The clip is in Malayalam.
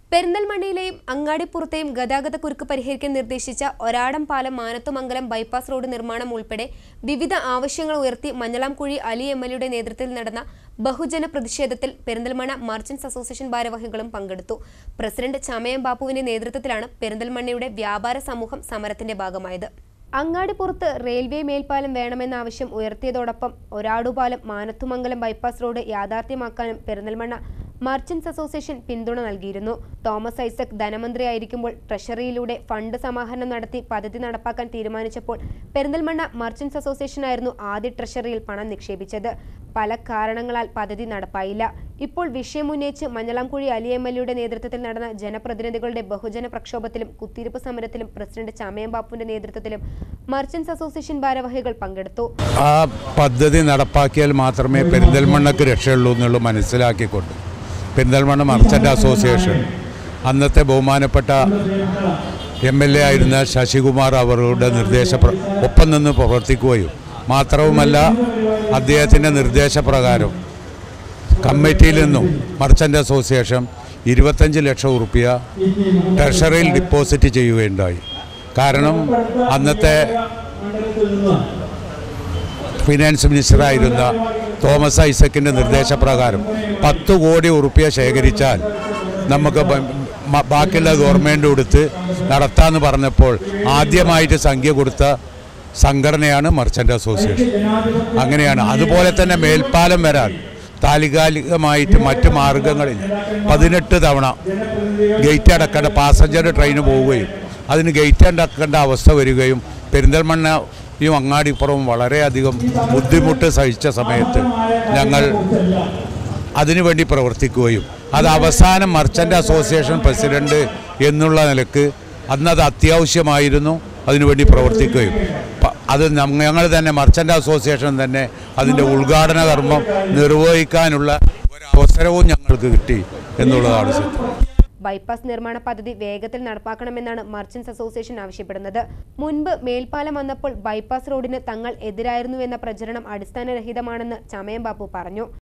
പെരിന്തൽമണ്ണയിലെയും അങ്ങാടിപ്പുറത്തെയും ഗതാഗതക്കുരുക്ക് പരിഹരിക്കാൻ നിർദ്ദേശിച്ച ഒരാടം പാലം മാനത്തുമംഗലം ബൈപ്പാസ് റോഡ് നിർമ്മാണം ഉൾപ്പെടെ വിവിധ ആവശ്യങ്ങൾ ഉയർത്തി മഞ്ഞളാംകുഴി അലി എം എൽ നേതൃത്വത്തിൽ നടന്ന ബഹുജന പ്രതിഷേധത്തിൽ പെരിന്തൽമണ്ണ മർച്ചന്റ്സ് അസോസിയേഷൻ ഭാരവാഹികളും പങ്കെടുത്തു പ്രസിഡന്റ് ചമയം ബാപ്പുവിന്റെ നേതൃത്വത്തിലാണ് പെരിന്തൽമണ്ണയുടെ വ്യാപാര സമൂഹം സമരത്തിന്റെ ഭാഗമായത് അങ്ങാടിപ്പുറത്ത് റെയിൽവേ മേൽപ്പാലം വേണമെന്ന ആവശ്യം ഉയർത്തിയതോടൊപ്പം ഒരാടുപാലം മാനത്തുമംഗലം ബൈപ്പാസ് റോഡ് യാഥാർത്ഥ്യമാക്കാനും പെരിന്തൽമണ്ണ മർച്ചന്റ്സ് അസോസിയേഷൻ പിന്തുണ നൽകിയിരുന്നു തോമസ് ഐസക് ധനമന്ത്രിയായിരിക്കുമ്പോൾ ട്രഷറിയിലൂടെ ഫണ്ട് സമാഹരണം നടത്തി പദ്ധതി നടപ്പാക്കാൻ തീരുമാനിച്ചപ്പോൾ പെരിന്തൽമണ്ണ മർച്ചന്റ്സ് അസോസിയേഷനായിരുന്നു ആദ്യ ട്രഷറിയിൽ പണം നിക്ഷേപിച്ചത് പല കാരണങ്ങളാൽ പദ്ധതി നടപ്പായില്ല ഇപ്പോൾ വിഷയമുന്നയിച്ച് മഞ്ഞളാംകുഴി അലി എം എൽ നേതൃത്വത്തിൽ നടന്ന ജനപ്രതിനിധികളുടെ ബഹുജന പ്രക്ഷോഭത്തിലും കുത്തിയിരിപ്പ് സമരത്തിലും പ്രസിഡന്റ് ചമയം ബാപ്പുവിന്റെ നേതൃത്വത്തിലും മർച്ചന്റ്സ് അസോസിയേഷൻ ഭാരവാഹികൾ പങ്കെടുത്തു ആ പദ്ധതി നടപ്പാക്കിയാൽ മാത്രമേ പെരിന്തൽമണ്ണക്ക് രക്ഷയുള്ളൂ എന്നുള്ളത് മനസ്സിലാക്കിക്കൊണ്ട് പെരിന്തൽമണ്ണ മർച്ചൻ്റ് അസോസിയേഷൻ അന്നത്തെ ബഹുമാനപ്പെട്ട എം എൽ എ ആയിരുന്ന ശശികുമാർ അവരുടെ നിർദ്ദേശ പ്ര- ഒപ്പം നിന്ന് പ്രവർത്തിക്കുകയും മാത്രവുമല്ല അദ്ദേഹത്തിൻ്റെ നിർദ്ദേശപ്രകാരം കമ്മിറ്റിയിൽ നിന്നും മർച്ചൻ്റ് അസോസിയേഷൻ ഇരുപത്തഞ്ച് ലക്ഷം ഉറുപ്പ്യ ട്രഷറിയിൽ ഡിപ്പോസിറ്റ് ചെയ്യുകയുണ്ടായി കാരണം അന്നത്തെ ഫിനാൻസ് മിനിസ്റ്ററായിരുന്ന തോമസ് ഐസക്കിൻ്റെ നിർദ്ദേശപ്രകാരം പത്ത് കോടി ഉറുപ്പ്യ ശേഖരിച്ചാൽ നമുക്ക് ബ- മ- ബാക്കിയുള്ള ഗവൺമെൻറ് കൊടുത്ത് നടത്താമെന്ന് പറഞ്ഞപ്പോൾ ആദ്യമായിട്ട് സംഖ്യ കൊടുത്ത സംഘടനയാണ് മർച്ചൻ്റ് അസോസിയേഷൻ അങ്ങനെയാണ് അതുപോലെ തന്നെ മേൽപ്പാലം വരാൻ താൽക്കാലികമായിട്ട് മറ്റ് മാർഗങ്ങളിൽ പതിനെട്ട് തവണ ഗേറ്റ് അടക്കേണ്ട പാസഞ്ചർ ട്രെയിൻ പോവുകയും അതിന് ഗേറ്റ് അടക്കേണ്ട അവസ്ഥ വരികയും പെരിന്തൽമണ്ണയും അങ്ങാടിപ്പുറവും വളരെയധികം ബുദ്ധിമുട്ട് സഹിച്ച സമയത്ത് ഞങ്ങൾ അതിനുവേണ്ടി പ്രവർത്തിക്കുകയും അത് അവസാനം മർച്ചൻ്റ് അസോസിയേഷൻ പ്രസിഡന്റ് എന്നുള്ള നിലക്ക് അന്നത് അത്യാവശ്യമായിരുന്നു അതിനുവേണ്ടി പ്രവർത്തിക്കുകയും പ- അത് നം- ഞങ്ങൾ തന്നെ മർച്ചൻ്റ് അസോസിയേഷൻ തന്നെ അതിൻ്റെ ഉദ്ഘാടന കർമ്മം നിർവഹിക്കാനുള്ള ഒരു അവസരവും ഞങ്ങൾക്ക് കിട്ടി എന്നുള്ളതാണ് സത്യം ബൈപ്പാസ് നിർമ്മാണ പദ്ധതി വേഗത്തിൽ നടപ്പാക്കണമെന്നാണ് മർച്ചന്റ്സ് അസോസിയേഷൻ ആവശ്യപ്പെടുന്നത് മുൻപ് മേൽപ്പാലം വന്നപ്പോൾ ബൈപ്പാസ് റോഡിന് തങ്ങൾ എതിരായിരുന്നുവെന്ന പ്രചരണം അടിസ്ഥാനരഹിതമാണെന്ന് ചമയം ബാപ്പു പറഞ്ഞു